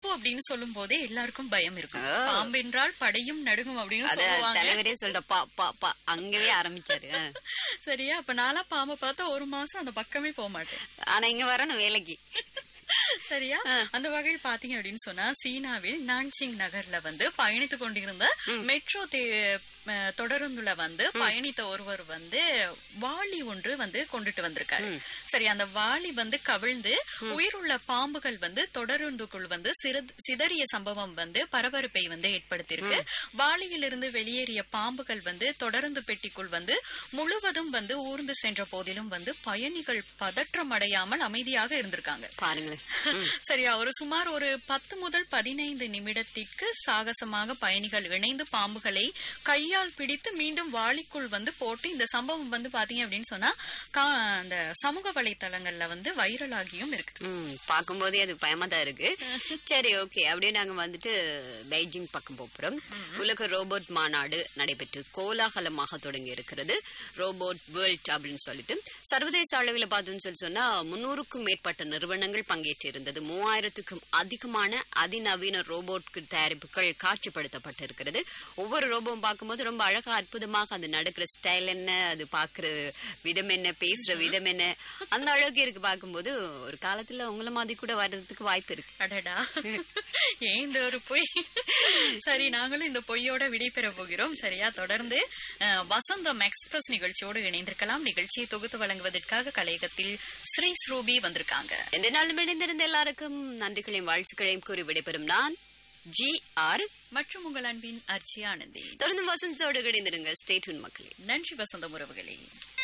அப்படின்னு சொல்லும் போதே எல்லாருக்கும் பயம் இருக்கும் ஆ. பாம்பு என்றால் படையும் நடுங்கும் அப்படின்னு அத சொல்லுவாங்க தலைவரே சொல்ற பா பா பா அங்கவே ஆரம்பிச்சாரு ஆ. சரியா அப்ப நாளா பாம்பை பார்த்தா ஒரு மாசம் அந்த பக்கமே போக மாட்டேன் ஆனா இங்க வரணும் வேலைக்கு சரியா அந்த வகையில் பாத்தீங்க அப்படின்னு சொன்னா சீனாவில் நான்சிங் நகர்ல வந்து பயணித்து கொண்டிருந்த மெட்ரோ தே- அஹ், தொடருந்துல வந்து பயணித்த ஒருவர் வந்து வாளி ஒன்று வந்து கொண்டுட்டு வந்திருக்காரு சரி அந்த வாளி வந்து கவிழ்ந்து உயிருள்ள பாம்புகள் வந்து தொடருந்துக்குள் வந்து சிறு- சிதறிய சம்பவம் வந்து பரபரப்பை வந்து ஏற்படுத்தியிருக்கு வாளியிலிருந்து வெளியேறிய பாம்புகள் வந்து தொடருந்து பெட்டிக்குள் வந்து முழுவதும் வந்து ஊர்ந்து சென்ற போதிலும் வந்து பயணிகள் பதற்றம் அடையாமல் அமைதியாக இருந்திருக்காங்க பாருங்களேன் சரியா ஒரு சுமார் ஒரு பத்து முதல் பதினைந்து நிமிடத்திற்கு சாகசமாக பயணிகள் இணைந்து பாம்புகளை கையால் பிடித்து மீண்டும் வாளிக்குள் வந்து போட்டு இந்த சம்பவம் வந்து பாத்தீங்க அப்படின்னு சொன்னா கா- அந்த சமூக வலைத்தளங்கள்ல வந்து வைரலாகியும் இருக்கு ம் பார்க்கும்போதே அது பயமா தான் இருக்கு சரி ஓகே அப்படியே நாங்க வந்துட்டு பெய்ஜிங் பக்கம் போறோம் உலக ரோபோட் மாநாடு நடைபெற்று கோலாகலமாக தொடங்கி இருக்கிறது ரோபோட் வேர்ல்ட் அப்படின்னு சொல்லிட்டு சர்வதேச அளவில் பார்த்தோம்னு சொல்லி சொன்னா முன்னூறுக்கும் மேற்பட்ட நிறுவனங்கள் பங்கேற்றிருந்தது மூவாயிரத்துக்கும் அதிகமான அதிநவீன ரோபோட் தயாரிப்புகள் காட்சிப்படுத்தப்பட்டிருக்கிறது ஒவ்வொரு ரோபோவும் பார்க்கும்போது ரொம்ப அழகா அற்புதமாக அது நடக்கிற ஸ்டைல் என்ன அது பாக்குற விதம் என்ன பேசுற விதம் என்ன அந்த அளவுக்கு இருக்கு பார்க்கும்போது ஒரு காலத்துல உங்கள மாதிரி கூட வர்றதுக்கு வாய்ப்பு இருக்கு அடடா ஏன் இந்த ஒரு பொய் சரி நாங்களும் இந்த பொய்யோட விடைபெற போகிறோம் சரியா தொடர்ந்து அஹ், வசந்தம் எக்ஸ்பிரஸ் நிகழ்ச்சியோடு இணைந்திருக்கலாம் நிகழ்ச்சியை தொகுத்து வழங்குவதற்காக கலையகத்தில் ஸ்ரீ ஸ்ரூபி வந்திருக்காங்க எந்த நாளும் இணைந்திருந்த எல்லாருக்கும் நன்றிகளையும் வாழ்த்துக்களையும் கூறி விடைபெறும் நான் ஜி ஆர் மற்றும் உங்கள் அன்பின் அர்ச்சி ஆனந்தி தொடர்ந்து வசந்தத்தோடு இணைந்திருங்க ஸ்டேட்யூன் மக்களே நன்றி வசந்தம் உறவுகளே